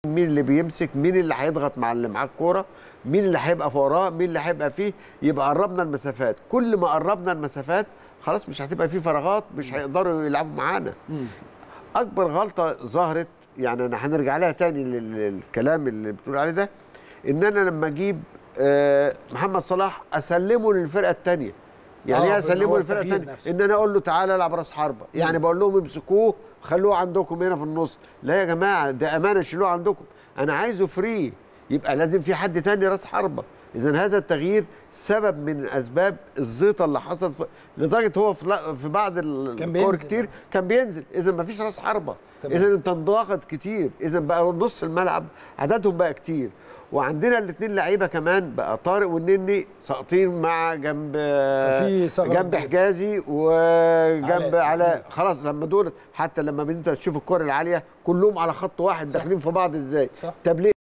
مين اللي بيمسك مين اللي هيضغط مع اللي معاه الكوره مين اللي هيبقى وراه مين اللي هيبقى فيه يبقى قربنا المسافات كل ما قربنا المسافات خلاص مش هتبقى فيه فراغات مش هيقدروا يلعبوا معانا اكبر غلطه ظهرت يعني انا هنرجع لها تاني لل- للكلام اللي بتقول عليه ده ان انا لما اجيب آه، محمد صلاح اسلمه للفرقه الثانيه يعني آه، ايه هو اسلمه للفرقه التغيير الثانيه نفسه. ان انا اقول له تعالى العب راس حربه يعني بقول لهم امسكوه خلوه عندكم هنا في النص لا يا جماعه ده امانه شيلوه عندكم انا عايزه فري يبقى لازم في حد تاني راس حربه اذا هذا التغيير سبب من اسباب الزيطه اللي حصل في لدرجه هو في, لا- في بعض ال- كان الكور بينزل. كتير كان بينزل اذا ما فيش راس حربه تمام. اذا انت انضغط كتير اذا بقى نص الملعب عددهم بقى كتير وعندنا الاثنين لعيبه كمان بقى طارق والنني ساقطين مع جنب ففي ثغرة جنب كبيرة. حجازي وجنب علاء. علاء خلاص لما دول حتى لما انت تشوف الكره العاليه كلهم على خط واحد داخلين في بعض ازاي صح. طب ليه